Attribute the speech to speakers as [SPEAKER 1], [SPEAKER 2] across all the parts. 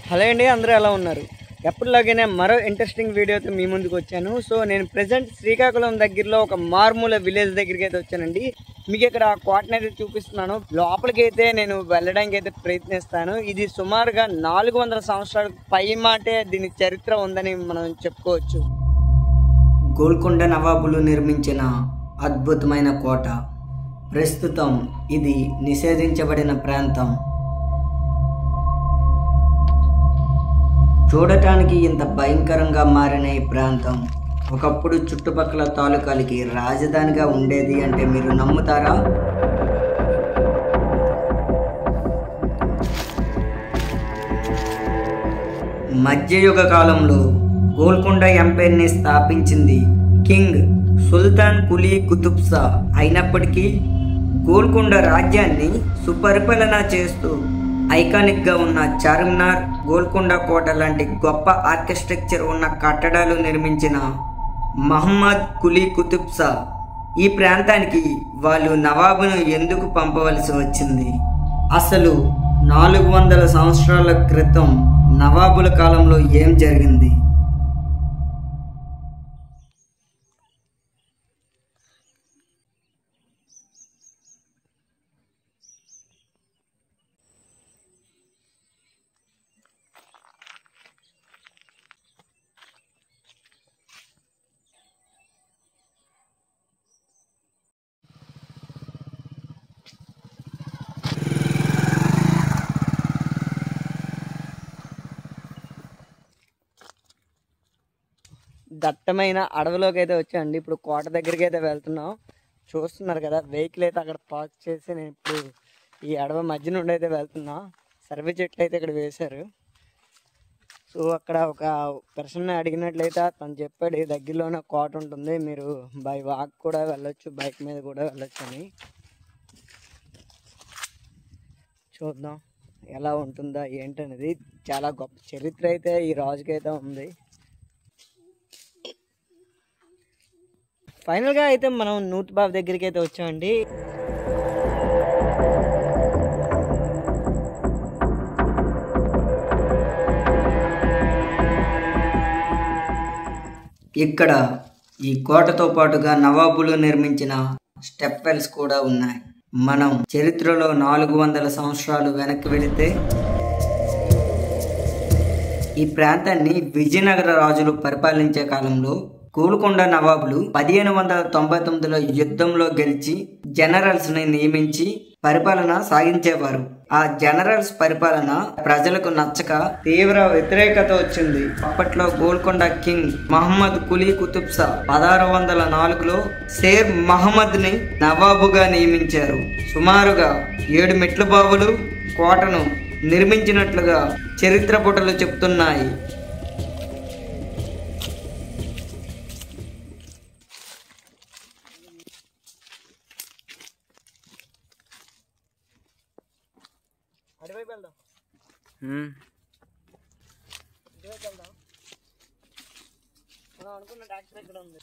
[SPEAKER 1] hello అండి అందరూ ఎలా ఉన్నారు ఎప్పటిలాగానే మరో ఇంట్రెస్టింగ్ వీడియోతో మీ ముందుకు వచ్చాను సో నేను ప్రజెంట్ శ్రీకాకుళం దగ్గరలో ఒక మారుమూల విలేజ్ దగ్గరికి అయితే వచ్చానండి మీకు ఇక్కడ ఆ కోటను అయితే చూపిస్తున్నాను లోపలికి అయితే నేను వెళ్ళడానికి అయితే ప్రయత్నిస్తాను ఇది సుమారుగా నాలుగు వందల సంవత్సరాల పై మాటే దీని చరిత్ర ఉందని మనం చెప్పుకోవచ్చు
[SPEAKER 2] గోల్కొండ నవాబులు నిర్మించిన అద్భుతమైన కోట ప్రస్తుతం ఇది నిషేధించబడిన ప్రాంతం చూడటానికి ఇంత భయంకరంగా మారిన ఈ ప్రాంతం ఒకప్పుడు చుట్టుపక్కల తాలూకాలకి రాజధానిగా ఉండేది అంటే మీరు నమ్ముతారా మధ్యయుగ కాలంలో గోల్కొండ ఎంపైర్ని స్థాపించింది కింగ్ సుల్తాన్ కులీ కుతుబ్ షా అయినప్పటికీ గోల్కొండ రాజ్యాన్ని సుపరిపాలన చేస్తూ ఐకానిక్ గా ఉన్న చార్మినార్ గోల్కొండ కోట లాంటి గొప్ప ఆర్కిటెక్చర్ ఉన్న కట్టడాలు నిర్మించిన మహమ్మద్ కులీ కుతుబ్ షా ఈ ప్రాంతానికి వాళ్ళు నవాబును ఎందుకు పంపవలసి వచ్చింది అసలు నాలుగు వందల సంవత్సరాల క్రితం నవాబుల కాలంలో ఏం జరిగింది
[SPEAKER 1] దట్టమైన అడవిలోకి అయితే వచ్చానండి ఇప్పుడు కోట దగ్గరికి అయితే వెళ్తున్నాం చూస్తున్నారు కదా వెహికల్ అయితే అక్కడ పార్క్ చేసి నేను ఇప్పుడు ఈ అడవి మధ్య నుండి అయితే వెళ్తున్నా సర్వే చెట్లు అయితే ఇక్కడ వేశారు సో అక్కడ ఒక పర్సన్ అడిగినట్లయితే తను చెప్పాడు "ఈ దగ్గరలోనే కోట ఉంటుంది మీరు బై వాక్ కూడా వెళ్ళొచ్చు బైక్ మీద కూడా వెళ్ళొచ్చు అని చూద్దాం ఎలా ఉంటుందా ఏంటనేది చాలా గొప్ప చరిత్ర అయితే ఈ రాజుకైతే ఉంది ఫైనల్గా అయితే మనం నూత్ బాబు దగ్గరికి అయితే వచ్చామండి
[SPEAKER 2] ఇక్కడ ఈ కోటతో పాటుగా నవాబులు నిర్మించిన స్టెప్ వెల్స్ కూడా ఉన్నాయి మనం చరిత్రలో నాలుగు వందల సంవత్సరాలు వెనక్కి వెళితే ఈ ప్రాంతాన్ని విజయనగర రాజులు పరిపాలించే కాలంలో గోల్కొండ నవాబులు పదిహేను వందల తొంభై తొమ్మిదిలో యుద్ధంలో గెలిచి జనరల్స్ ని నియమించి పరిపాలన సాగించేవారు ఆ జనరల్స్ పరిపాలన ప్రజలకు నచ్చక తీవ్ర వ్యతిరేకత వచ్చింది అప్పట్లో గోల్కొండ కింగ్ మహమ్మద్ కులీ కుతుబ్ షా పదహారు వందల నాలుగులో షేర్ మహమ్మద్ ని నవాబుగా నియమించారు సుమారుగా ఏడు మెట్ల బావులు కోటను నిర్మించినట్లుగా చరిత్ర పుటలు చెప్తున్నాయి
[SPEAKER 1] అటువైపు వెళ్దాం ఇటువైపు వెళ్దాం మనం అనుకున్న ట్యాక్సీ ఇక్కడ ఉంది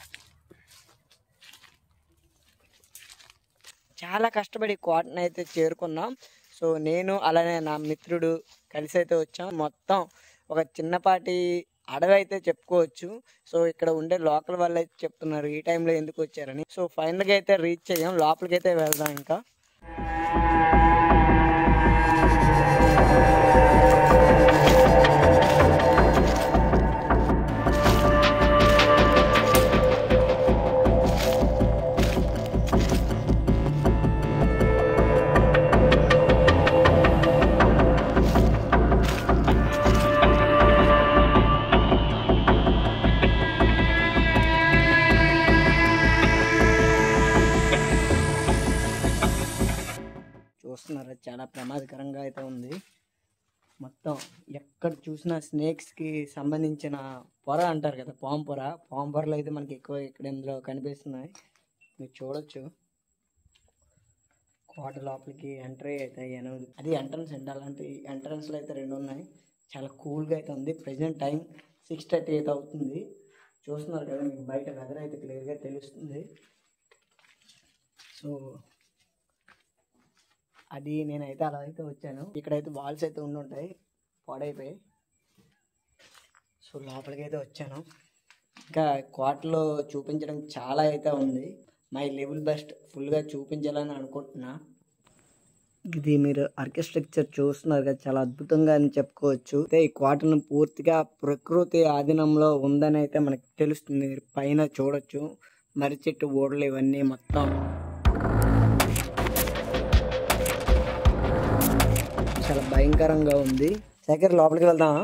[SPEAKER 1] చాలా కష్టపడి కోటను అయితే చేరుకున్నాం సో నేను అలానే నా మిత్రుడు కలిసి అయితే వచ్చాం మొత్తం ఒక చిన్నపాటి అడవి అయితే చెప్పుకోవచ్చు సో ఇక్కడ ఉండే లోకల్ వాళ్ళు అయితే చెప్తున్నారు ఈ టైంలో ఎందుకు వచ్చారని సో ఫైనల్గా అయితే రీచ్ అయ్యాం లోపలికి అయితే వెళ్దాం ఇంకా చూస్తున్నారా చాలా ప్రమాదకరంగా అయితే ఉంది మొత్తం ఎక్కడ చూసినా స్నేక్స్కి సంబంధించిన పొర అంటారు కదా పాము పొర పాము పొరలు అయితే మనకి ఎక్కువ ఇక్కడ ఇందులో కనిపిస్తున్నాయి మీరు చూడొచ్చు కోట లోపలికి ఎంట్రీ అయితే అయ్యాను అది ఎంట్రన్స్ అండి అలాంటి ఎంట్రన్స్లో అయితే రెండు ఉన్నాయి చాలా కూల్గా అయితే ఉంది ప్రజెంట్ టైం సిక్స్ థర్టీ అయితే అవుతుంది చూస్తున్నారు కదా మీకు బయట వెదర్ అయితే క్లియర్గా తెలుస్తుంది సో అది నేనైతే అలా అయితే వచ్చాను ఇక్కడైతే వాల్స్ అయితే ఉండి ఉంటాయి పాడైపోయి లోపలికి అయితే వచ్చాను ఇంకా కోటలో చూపించడం చాలా అయితే ఉంది మై లెవెల్ బెస్ట్ ఫుల్గా చూపించాలని అనుకుంటున్నా ఇది మీరు ఆర్కిటెక్చర్ చూస్తున్నారు కదా చాలా అద్భుతంగా అని చెప్పుకోవచ్చు అయితే ఈ కోటను పూర్తిగా ప్రకృతి ఆధీనంలో ఉందని అయితే మనకు తెలుస్తుంది మీరు పైన చూడొచ్చు మర్రి చెట్టు ఓడలు ఇవన్నీ మొత్తం చాలా భయంకరంగా ఉంది శేఖర్ లోపలికి వెళ్దామా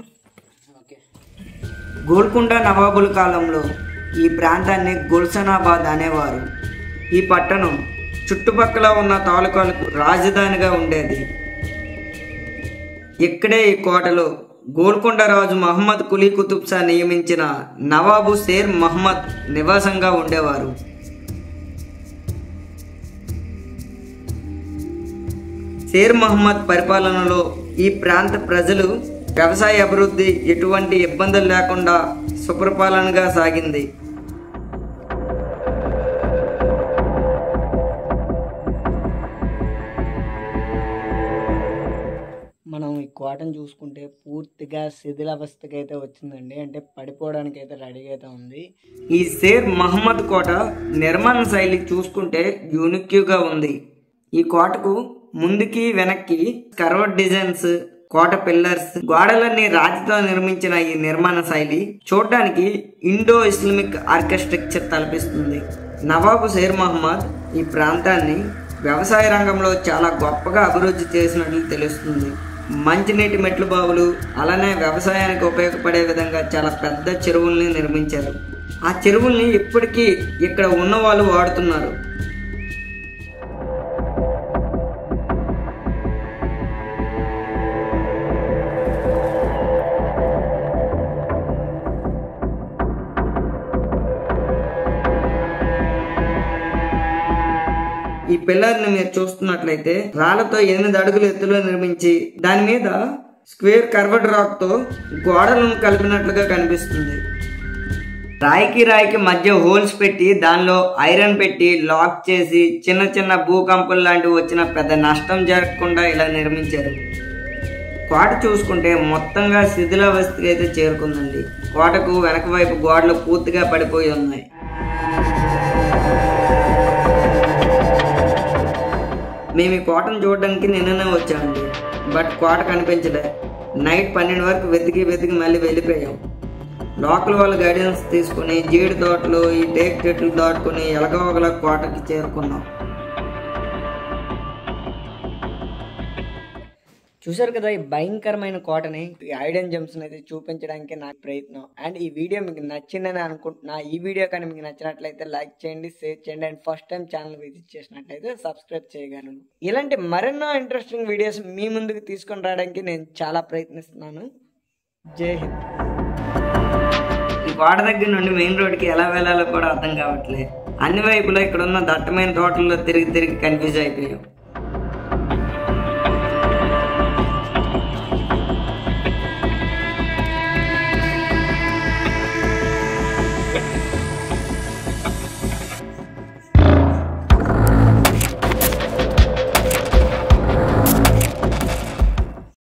[SPEAKER 2] గోల్కొండ నవాబుల కాలంలో ఈ ప్రాంతాన్ని గుల్సనాబాద్ అనేవారు ఈ పట్టణం చుట్టుపక్కల ఉన్న తాలూకాలకు రాజధానిగా ఉండేది ఇక్కడే ఈ కోటలో గోల్కొండ రాజు మహమ్మద్ కులీ కుతుబ్ షా నియమించిన నవాబు షేర్ మహమ్మద్ నివాసంగా ఉండేవారు షేర్ మహమ్మద్ పరిపాలనలో ఈ ప్రాంత ప్రజలు వ్యవసాయ అభివృద్ధి ఎటువంటి ఇబ్బందులు లేకుండా సుపరిపాలనగా సాగింది
[SPEAKER 1] మనం ఈ కోటను చూసుకుంటే పూర్తిగా శిథిలావస్థకి అయితే వచ్చిందండి అంటే పడిపోవడానికి అయితే రెడీగా అయితే ఉంది
[SPEAKER 2] ఈ షేర్ మహమ్మద్ కోట నిర్మాణ శైలి చూసుకుంటే యూనిక్గా ఉంది ఈ కోటకు ముందుకి వెనక్కి కర్వర్ డిజైన్స్ కోట పిల్లర్స్ గోడలన్నీ రాతితో నిర్మించిన ఈ నిర్మాణ శైలి చూడడానికి ఇండో ఇస్లామిక్ ఆర్కిటెక్చర్ తలపిస్తుంది నవాబు షేర్ మహమ్మద్ ఈ ప్రాంతాన్ని వ్యవసాయ రంగంలో చాలా గొప్పగా అభివృద్ధి చేసినట్లు తెలుస్తుంది మంచినీటి మెట్లు బావులు అలానే వ్యవసాయానికి ఉపయోగపడే విధంగా చాలా పెద్ద చెరువుల్ని నిర్మించారు ఆ చెరువుల్ని ఇప్పటికీ ఇక్కడ ఉన్న వాళ్ళు వాడుతున్నారు ఈ పిల్లర్ని మీరు చూస్తున్నట్లయితే రాళ్లతో ఎనిమిది అడుగుల ఎత్తులో నిర్మించి దాని మీద స్క్వేర్ కర్వర్డ్ రాక్ తో గోడలను కలిపినట్లుగా కనిపిస్తుంది రాయికి రాయికి మధ్య హోల్స్ పెట్టి దానిలో ఐరన్ పెట్టి లాక్ చేసి చిన్న చిన్న భూకంపాలు లాంటివి వచ్చిన పెద్ద నష్టం జరగకుండా ఇలా నిర్మించారు కోట చూసుకుంటే మొత్తంగా శిథిలావస్థకి అయితే చేరుకుందండి కోటకు వెనక వైపు గోడలు పూర్తిగా పడిపోయి ఉన్నాయి మేము ఈ కోటను చూడడానికి నిన్ననే వచ్చామండి బట్ కోట కనిపించలే నైట్ పన్నెండు వరకు వెతికి వెతికి మళ్ళీ వెళ్ళిపోయాం లోకల్ వాళ్ళ గైడెన్స్ తీసుకుని జీడి తోటలు ఈ టేక్ చెట్లు దాటుకుని ఎలగవగల కోటకి చేరుకున్నాం
[SPEAKER 1] చూసారు కదా ఈ భయంకరమైన కోటని ఈ ఐడెన్ జంప్స్ అయితే చూపించడానికి నా ప్రయత్నం అండ్ ఈ వీడియో మీకు నచ్చిందని అనుకుంటున్నా ఈ వీడియో కానీ మీకు నచ్చినట్లయితే లైక్ చేయండి షేర్ చేయండి and first time channel visit చేసినట్లయితే సబ్స్క్రైబ్ చేయగలను ఇలాంటి మరెన్నో ఇంట్రెస్టింగ్ వీడియోస్ మీ ముందుకు తీసుకొని రావడానికి నేను చాలా ప్రయత్నిస్తున్నాను జై హింద్
[SPEAKER 2] ఈ కోట దగ్గర నుండి మెయిన్ రోడ్కి ఎలా వెళ్ళాలో కూడా అర్థం కావట్లేదు అన్ని వైపులా ఇక్కడ ఉన్న దట్టమైన తోటల్లో తిరిగి తిరిగి కన్ఫ్యూజ్ అయిపోయాం